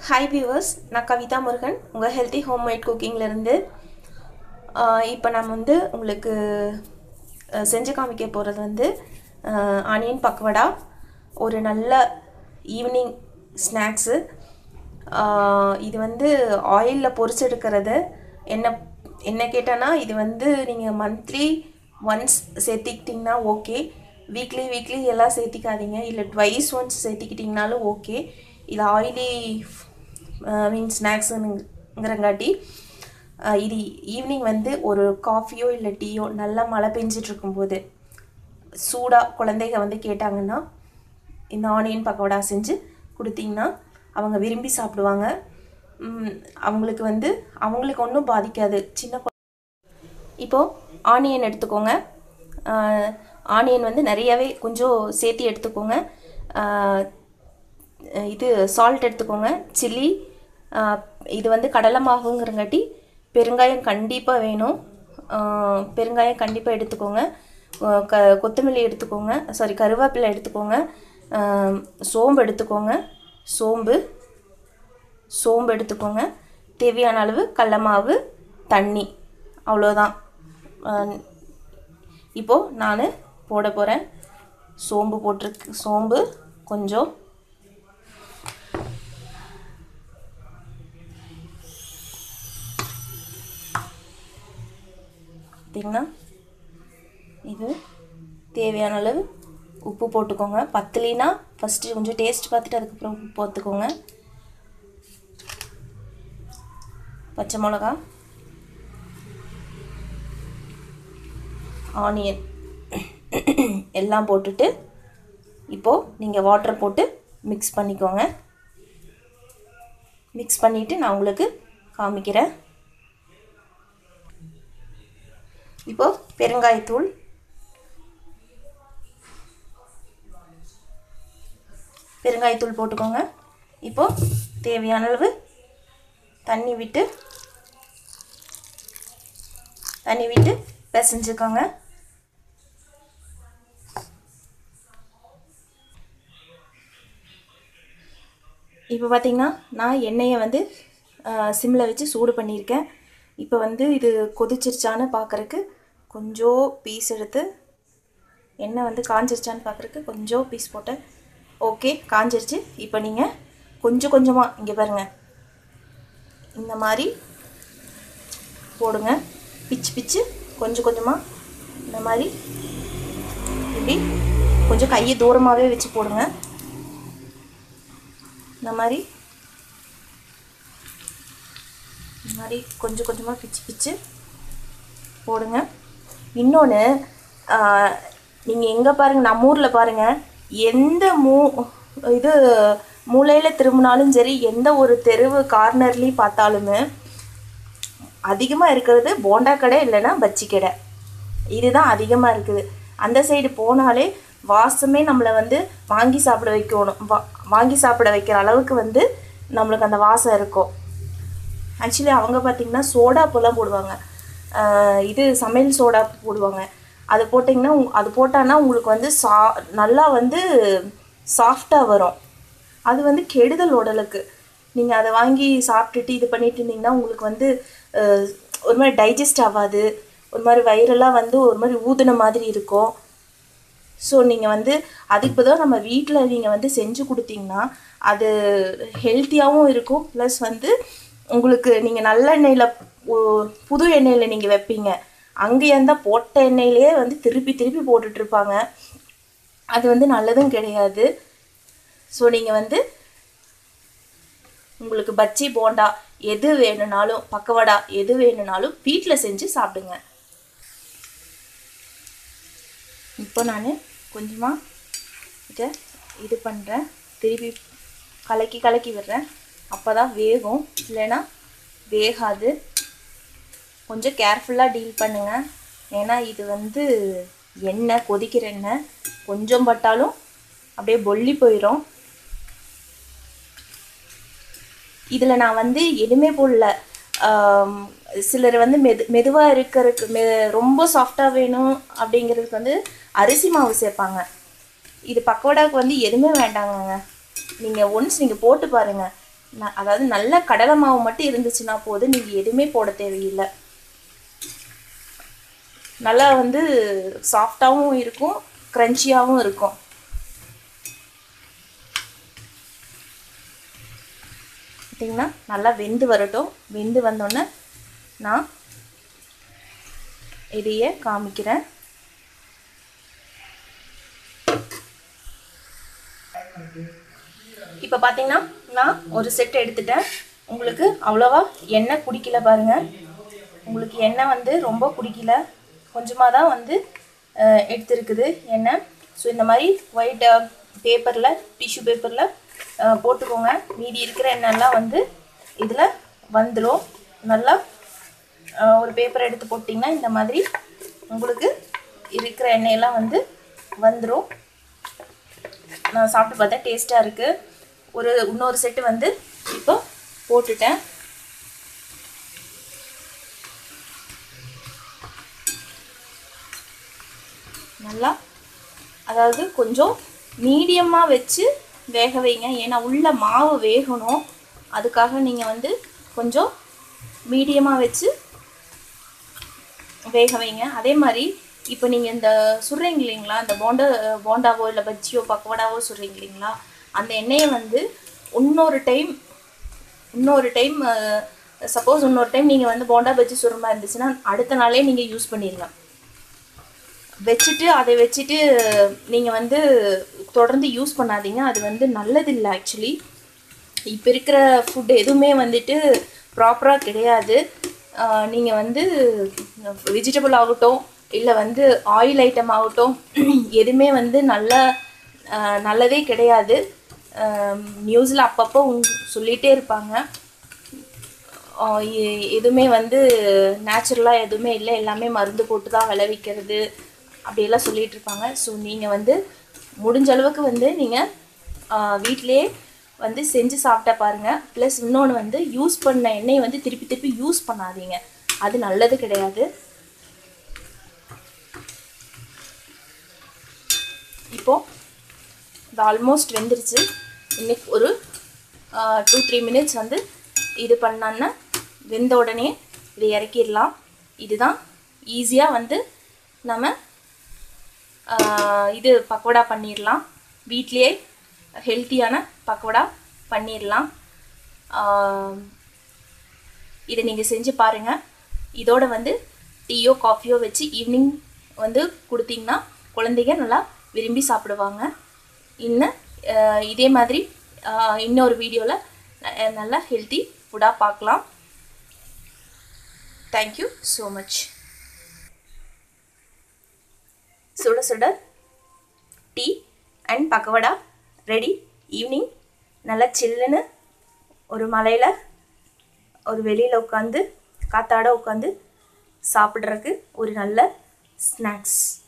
hi viewers நான் கவிதா முருகன் உங்கள் healthy homemade குக்கிங்லேருந்து இப்போ நான் வந்து உங்களுக்கு அஹ், செஞ்சு காமிக்க போகிறது வந்து ஆனியன் பக்வடா ஒரு நல்ல ஈவினிங் ஸ்நாக்ஸு இது வந்து ஆயிலில் பொரிச்செடுக்கிறது என்ன என்ன கேட்டேன்னா இது வந்து நீங்கள் மந்த்லி ஒன்ஸ் சேர்த்திக்கிட்டிங்கன்னா ஓகே வீக்லி வீக்லி எல்லாம் சேர்த்திக்காதீங்க இல்லை ட்வைஸ் ஒன்ஸ் சேர்த்திக்கிட்டிங்கனாலும் ஓகே இது ஆயிலி மீன் ஸ்நாக்ஸுங்கிறங்காட்டி இது ஈவினிங் வந்து ஒரு காஃபியோ இல்லை டீயோ நல்லா மழை பெஞ்சிட்டு இருக்கும்போது சூடாக குழந்தைங்க வந்து கேட்டாங்கன்னா இந்த ஆனியன் பக்கோடா செஞ்சு கொடுத்தீங்கன்னா அவங்க விரும்பி சாப்பிடுவாங்க ம், அவங்களுக்கு வந்து அவங்களுக்கு ஒன்றும் பாதிக்காது சின்ன குழ- இப்போது ஆனியன் எடுத்துக்கோங்க ஆஹ், ஆனியன் வந்து நிறையவே கொஞ்சம் சேர்த்து எடுத்துக்கோங்க ஆஹ், இது சால்ட் எடுத்துக்கோங்க சில்லி இது வந்து கடலை மாவுங்கிறங்காட்டி பெருங்காயம் கண்டிப்பாக வேணும் ஆஹ், பெருங்காயம் கண்டிப்பாக எடுத்துக்கோங்க ஆஹ், க கொத்தமல்லி எடுத்துக்கோங்க சாரி கருவேப்பிலை எடுத்துக்கோங்க ஆஹ், சோம்பு எடுத்துக்கோங்க சோம்பு சோம்பு எடுத்துக்கோங்க தேவையான அளவு கடல மாவு தண்ணி அவ்வளோதான் ஆஹ், இப்போது நான் போட போகிறேன் சோம்பு போட்டிருக்கு சோம்பு கொஞ்சம் பார்த்தீங்கன்னா இது தேவையான அளவு உப்பு போட்டுக்கோங்க பத்துலினா ஃபஸ்ட்டு கொஞ்சம் டேஸ்ட் பார்த்துட்டு அதுக்கப்புறம் உப்பு பார்த்துக்கோங்க பச்சை மிளகா ஆனியன் எல்லாம் போட்டுட்டு இப்போது நீங்கள் வாட்டர் போட்டு மிக்ஸ் பண்ணிக்கோங்க மிக்ஸ் பண்ணிவிட்டு நான் உங்களுக்கு காமிக்கிறேன் இப்போ பெருங்காயத்தூள் பெருங்காயத்தூள் போட்டுக்கோங்க இப்போ தேவையான அளவு தண்ணி விட்டு தண்ணி விட்டு பிசைஞ்சுக்கோங்க இப்போ பார்த்தீங்கன்னா நான் எண்ணெயை வந்து சிம்மில் வச்சு சூடு பண்ணியிருக்கேன் இப்போ வந்து இது கொதிச்சிருச்சான்னு பார்க்குறக்கு கொஞ்சம் பீஸ் எடுத்து எண்ணெய் வந்து காஞ்சிருச்சான்னு பார்க்குறக்கு கொஞ்சம் பீஸ் போட்டேன் ஓகே காஞ்சிருச்சு இப்போ நீங்கள் கொஞ்சம் கொஞ்சமாக இங்கே பாருங்கள் இந்த மாதிரி போடுங்க பிச்சு பிச்சு கொஞ்சம் கொஞ்சமாக இந்த மாதிரி இப்படி கொஞ்சம் கையை தூரமாகவே வச்சு போடுங்க இந்த மாதிரி இந்த மாதிரி கொஞ்சம் கொஞ்சமாக பிச்சு பிச்சு போடுங்க இன்னொன்று நீங்கள் எங்கே பாருங்கள் நம்ம ஊரில் பாருங்கள் எந்த மூ இது மூலையில் திரும்பினாலும் சரி எந்த ஒரு தெருவு கார்னர்லேயும் பார்த்தாலுமே அதிகமாக இருக்கிறது போண்டா கடை இல்லைன்னா பஜ்ஜி கடை இதுதான் அதிகமாக இருக்குது அந்த சைடு போனாலே வாசமே நம்மளை வந்து வாங்கி சாப்பிட வைக்கணும் வா வாங்கி சாப்பிட வைக்கிற அளவுக்கு வந்து நம்மளுக்கு அந்த வாசம் இருக்கும் ஆக்சுவலி அவங்க பார்த்திங்கன்னா சோடா போலாம் போடுவாங்க ஆஹ் இது சமையல் சோடா போடுவாங்க அது போட்டிங்கன்னா உங்- அது போட்டான்னா உங்களுக்கு வந்து சா நல்லா வந்து சாஃப்டாக வரும் அது வந்து கெடுதல் உடலுக்கு நீங்கள் அதை வாங்கி சாப்பிட்டுட்டு இது பண்ணிட்டு இருந்தீங்கன்னா உங்களுக்கு வந்து ஆஹ், ஒரு மாதிரி டைஜஸ்ட் ஆகாது ஒரு மாதிரி வயிறெல்லாம் வந்து ஒரு மாதிரி ஊதுன மாதிரி இருக்கும் ஸோ நீங்கள் வந்து அதுக்கு பதிலாக நம்ம வீட்டில் நீங்கள் வந்து செஞ்சு கொடுத்தீங்கன்னா அது ஹெல்த்தியாகவும் இருக்கும் ப்ளஸ் வந்து உங்களுக்கு நீங்கள் நல்ல எண்ணெயில் புது எண்ணெயில் நீங்கள் வைப்பீங்க அங்கே இருந்தால் போட்ட எண்ணெயிலே வந்து திருப்பி திருப்பி போட்டுட்டு இருப்பாங்க அது வந்து நல்லதும் கிடையாது ஸோ நீங்கள் வந்து உங்களுக்கு பஜ்ஜி போண்டா எது வேணும்னாலும் பக்கவடா எது வேணும்னாலும் வீட்டில் செஞ்சு சாப்பிடுங்க இப்போ நான் கொஞ்சமாக இதை இது பண்ணுறேன் திருப்பி கலக்கி கலக்கி விடுறேன் அப்போ தான் வேகும் இல்லைன்னா வேகாது கொஞ்சம் கேர்ஃபுல்லாக டீல் பண்ணுங்கள் ஏன்னா இது வந்து எண்ணெய் கொதிக்கிற எண்ணெய் கொஞ்சம் பட்டாலும் அப்படியே பொல்லி போயிடும் இதில் நான் வந்து எதுவுமே போடல ஆம், சிலர் வந்து மெது மெதுவாக இருக்கிறதுக்கு மெ ரொம்ப சாஃப்டாக வேணும் அப்படிங்கிறதுக்கு வந்து அரிசி மாவு சேர்ப்பாங்க இது பக்கோடாவுக்கு வந்து எதுவுமே வேண்டாங்கங்க நீங்கள் ஒன்ஸ் நீங்கள் போட்டு பாருங்கள் ந- அதாவது நல்ல கடலை மாவு மட்டும் இருந்துச்சுன்னா போதும் நீங்கள் எதுவுமே போட தேவையில்லை நல்லா வந்து சாஃப்டாகவும் இருக்கும் க்ரன்ச்சியாகவும் இருக்கும் பார்த்தீங்கன்னா நல்லா வெந்து வரட்டும் வெந்து வந்தோடனே நான் இதையே காமிக்கிறேன் இப்போ பார்த்தீங்கன்னா நான் ஒரு செட் எடுத்துட்டேன் உங்களுக்கு அவ்வளோவா எண்ணெய் குடிக்கல பாருங்க உங்களுக்கு எண்ணெய் வந்து ரொம்ப குடிக்கல கொஞ்சமாக தான் வந்து அஹ், எடுத்திருக்குது எண்ணெய் ஸோ இந்த மாதிரி ஒயிட் பேப்பரில் டிஷ்யூ பேப்பரில் போட்டுக்கோங்க மீதி இருக்கிற எண்ணெய்லாம் வந்து இதில் வந்துடும் நல்லா அஹ், ஒரு பேப்பர் எடுத்து போட்டிங்கன்னா இந்த மாதிரி உங்களுக்கு இருக்கிற எண்ணெயெல்லாம் வந்து வந்துடும் நான் சாப்பிட்டு பார்த்தேன் டேஸ்ட்டாக இருக்குது ஒரு இன்னொரு செட்டு வந்து இப்போ போட்டுட்டேன் நல்லா அதாவது கொஞ்சம் மீடியமாக வச்சு வேக வைங்க ஏன்னா உள்ள மாவு வேகணும் அதுக்காக நீங்கள் வந்து கொஞ்சம் மீடியமாக வச்சு வேக வைங்க அதே மாதிரி இப்போ நீங்கள் இந்த சுடுறீங்க இல்லைங்களா இந்த போண்டா போண்டாவோ இல்லை பஜ்ஜியோ பக்கோடாவோ சுடுறீங்க இல்லைங்களா அந்த எண்ணெயை வந்து இன்னொரு டைம் இன்னொரு டைம் சப்போஸ் இன்னொரு டைம் நீங்கள் வந்து போண்டா பஜ்ஜி சுடுற மாதிரி இருந்துச்சுன்னா அடுத்த நாளே நீங்கள் யூஸ் பண்ணிடலாம் வச்சுட்டு அதை வச்சுட்டு நீங்கள் வந்து தொடர்ந்து யூஸ் பண்ணாதீங்க அது வந்து நல்லதில்லை ஆக்சுவலி இப்போ இருக்கிற ஃபுட் எதுவுமே வந்துட்டு ப்ராப்பராக கிடையாது நீங்கள் வந்து வெஜிடபிள் ஆகட்டும் இல்லை வந்து ஆயில் ஐட்டம் ஆகட்டும் எதுவுமே வந்து நல்ல ஆஹ் நல்லதே கிடையாது நியூஸில் அப்பப்போ உங் சொல்லிகிட்டே இருப்பாங்க ஆஹ் எ- எதுவுமே வந்து நேச்சுரலாக எதுவுமே இல்லை எல்லாமே மருந்து போட்டு தான் விளைவிக்கிறது அப்படியெல்லாம் சொல்லிட்டு இருப்பாங்க ஸோ நீங்கள் வந்து முடிஞ்ச அளவுக்கு வந்து நீங்கள் வீட்டிலேயே வந்து செஞ்சு சாப்பிட்டா பாருங்கள் ப்ளஸ் இன்னொன்று வந்து யூஸ் பண்ண எண்ணெயை வந்து திருப்பி திருப்பி யூஸ் பண்ணாதீங்க அது நல்லது கிடையாது இப்போது இது ஆல்மோஸ்ட் வெந்துருச்சு இன்னைக்கு ஒரு டூ த்ரீ மினிட்ஸ் வந்து இது பண்ணோன்னா வெந்த உடனே இதை இறக்கிடலாம் இதுதான் ஈஸியாக வந்து நம்ம ஆஹ், இது பக்கோடா பண்ணிடலாம் வீட்லேயே ஹெல்த்தியான பக்கோடா பண்ணிடலாம் ஆஹ், இதை நீங்கள் செஞ்சு பாருங்கள் இதோட வந்து டீயோ காஃபியோ வச்சு ஈவினிங் வந்து கொடுத்தீங்கன்னா குழந்தைங்க நல்லா விரும்பி சாப்பிடுவாங்க இன்னும் அஹ், இதே மாதிரி அஹ், இன்னொரு வீடியோவில் நல்லா ஹெல்த்தி ஃபுட்டாக பார்க்கலாம் தேங்க்யூ ஸோ மச் சுட சுட tea and pakkavada ready evening நல்லா சில்லுன்னு ஒரு மலையில் ஒரு வெளியில் உட்காந்து காத்தாட உட்காந்து சாப்பிட்றதுக்கு ஒரு நல்ல ஸ்நாக்ஸ்